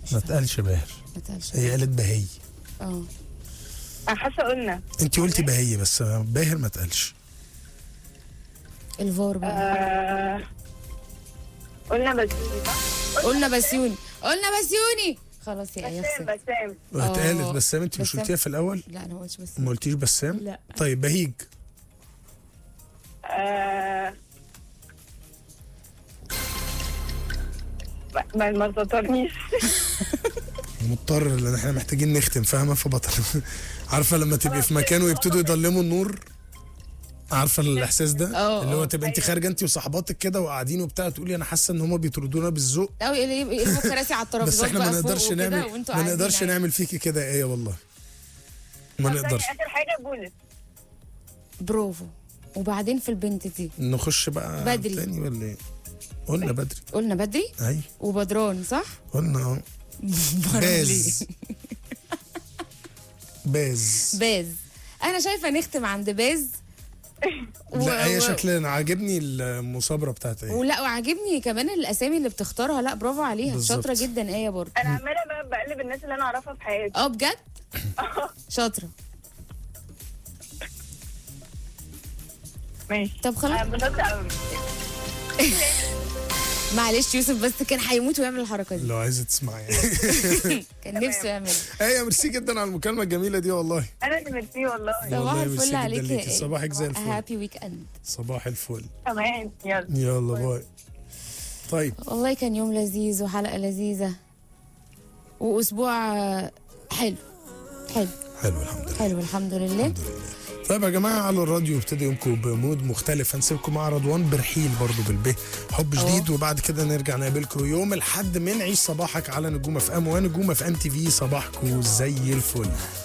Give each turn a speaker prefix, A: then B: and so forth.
A: ما تقالش باهر
B: ما تقالش
A: هي قالت بهي
B: اه
C: انا حاسه قلنا
A: انت قلتي بهي بس باهر ما تقالش
B: الفار بقى
C: آه... قلنا بس
B: قلنا بسيوني قلنا بسيوني خلاص يا ايه
C: بسام
B: خسرت
C: بسام
A: اتقالت
B: آه.
A: بسام انت مش
B: بسام.
A: قلتيها في الاول
B: لا انا ما قلتش بس
A: ما قلتيش بسام
B: لا
A: طيب بهيج
C: آه... ما- ما ما تطرنيش
A: مضطر لان احنا محتاجين نختم فاهمه فبطل عارفه لما تبقي في مكان ويبتدوا يضلموا النور عارفه الاحساس ده
B: اه،
A: اللي هو
B: اه.
A: تبقى انت خارجه انت وصحباتك كده وقاعدين وبتاع تقولي انا حاسه ان هم بيطردونا بالذوق
B: او يقلبوا الكراسي على الترابيزات
A: بس احنا ما
B: بقى فوق
A: نقدرش
B: وكده،
A: نعمل
B: وانتوا
A: ما
B: قاعدين
A: نقدرش
B: عادي.
A: نعمل فيكي كده ايه والله ما نقدرش
C: اخر حاجه بولت
B: برافو وبعدين في البنت دي
A: نخش بقى
B: بدري.
A: تاني ولا ايه قلنا بدري
B: قلنا بدري
A: اي
B: وبدران صح؟
A: قلنا اه باز باز
B: باز انا شايفه نختم عند باز
A: لا هي
B: و-
A: شكلنا عاجبني المصابره بتاعت ايه
B: ولا وعاجبني كمان الاسامي اللي بتختارها لا برافو عليها
A: بالظبط.
B: شاطره جدا ايه برضه
C: انا عماله بقى بقلب الناس اللي انا اعرفها في حياتي
B: اه بجد شاطره
C: ماشي
B: طب خلاص
C: انا انبسطت قوي
B: معلش يوسف بس كان هيموت ويعمل الحركه دي
A: لو عايزه تسمعي
B: كان نفسه يعمل
A: ايه ميرسي جدا على المكالمه الجميله دي والله
C: انا اللي ميرسي والله
B: صباح
A: والله ميرسي
B: الفل
A: جدا
B: عليك
A: ليكي.
B: يا
A: صباحك زي الفل.
B: هابي ويك اند
A: صباح الفل
C: تمام يلا
A: يلا باي طيب
B: والله كان يوم لذيذ وحلقه لذيذه واسبوع آه، حلو حلو
A: حلو الحمد لله
B: حلو الحمد لله
A: طيب يا جماعه على الراديو ابتدى يومكم بمود مختلف هنسيبكم مع رضوان برحيل برضو بالبه حب جديد وبعد كده نرجع نقابلكم يوم الحد من عيش صباحك على نجوم اف ام ونجوم اف ام تي في صباحكم زي الفل